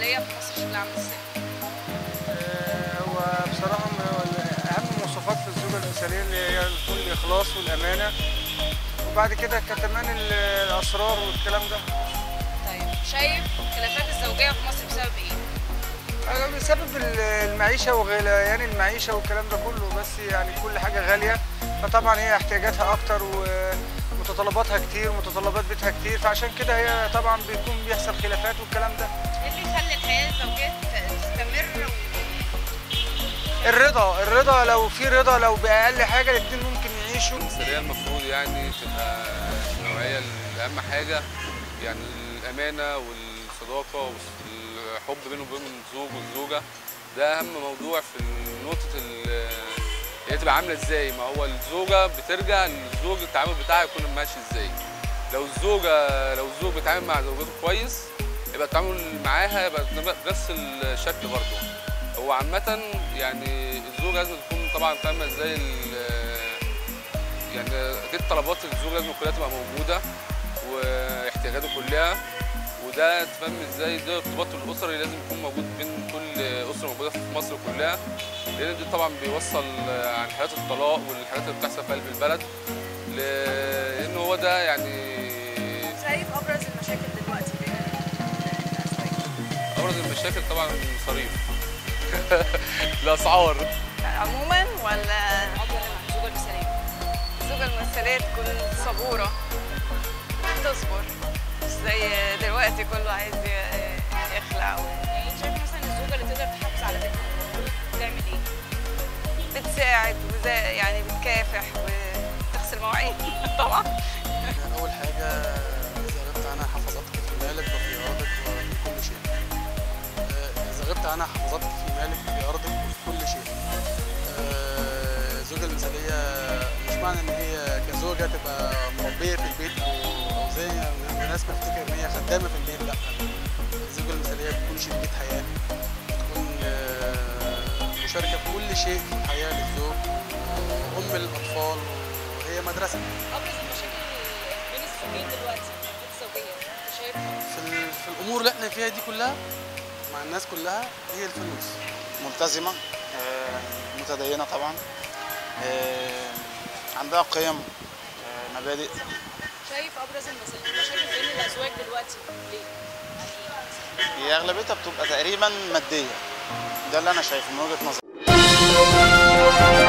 المثاليه في مصر شكلها عامل ازاي آه، هو بصراحة من- هو أهم مواصفات في الزوجة المثالية اللي هي يكون الإخلاص والأمانة وبعد كده كمان ال- الأسرار والكلام ده طيب شايف خلافات الزوجيه في مصر بسبب ايه آه، بسبب ال- المعيشة وغليان المعيشة والكلام ده كله بس يعني كل حاجة غالية فطبعا هي احتياجاتها أكتر ومتطلباتها كتير ومتطلبات بيتها كتير فعشان كده هي طبعا بيكون بيحصل خلافات والكلام ده ايه اللي يخلي الحياه الزوجيه تستمر الرضا الرضا لو في رضا لو بأقل حاجة الاتنين ممكن يعيشوا المثالية المفروض يعني تبقى النوعية اللي أهم حاجة يعني الأمانة والصداقة والحب بينه وبين الزوج والزوجة ده أهم موضوع في نقطة ال- هي تبقى عاملة إزاي ما هو الزوجة بترجع للزوج التعامل بتاعها يكون ماشي إزاي لو الزوجة لو الزوج بيتعامل مع زوجته كويس يبقى التعامل معاها يبقى بنفس الشكل برضه هو عامة يعني الزوجة لازم تكون طبعا فاهمة ازاي ال- يعني اكيد طلبات الزوج لازم كلها تبقى موجودة واحتياجاته كلها وده تفهم ازاي ده الارتباط الاسري لازم يكون موجود بين كل اسره موجوده في مصر كلها لان ده طبعا بيوصل عن حالات الطلاق والحاجات اللي بتحصل في قلب البلد لان هو ده يعني شايف ابرز المشاكل دلوقتي بين الازواج ابرز المشاكل طبعا المصاريف الاسعار عموما ولا الزوجه المثاليه الزوجة المثالية تكون صبورة تصبر مش زي دلوقتي كله عايز ي- يخلع و- يعني انت شايف مثلا الزوجه اللي تقدر تحافظ على بيتها بتعمل ايه بتساعد وزي يعني بتكافح وتغسل مواعين طبعا أول حاجة إذا غبت عنها حفظتك في مالك وفي أرضك وفي كل شيء. آه، إذا غبت عنها حفظتك في مالك وفي أرضك وفي كل شيء. آه، الزوجة المثالية مش معنى إن هي كزوجة تبقى مربية في البيت أو أو زي ما الناس بتفتكر إن هي خدامة في البيت، لأ. الزوجة المثالية بتكون شريكة حياة، بتكون آه، مشاركة في كل شيء في الحياة للزوج، وأم الأطفال وهي مدرسة. ابرز المشاكل بين الزوجين دلوقتي الخلافات الزوجيه انت شايفها في, ال- في الامور اللي احنا فيها دي كلها مع الناس كلها هي الفلوس ملتزمة آه، متدينة طبعا آه، عندها قيم آه، مبادئ شايف ابرز المسا- المشاكل بين الازواج دلوقتي ليه يعني هي أغلبيتها بتبقى تقريبا مادية ده اللي أنا شايفه من وجهة نظري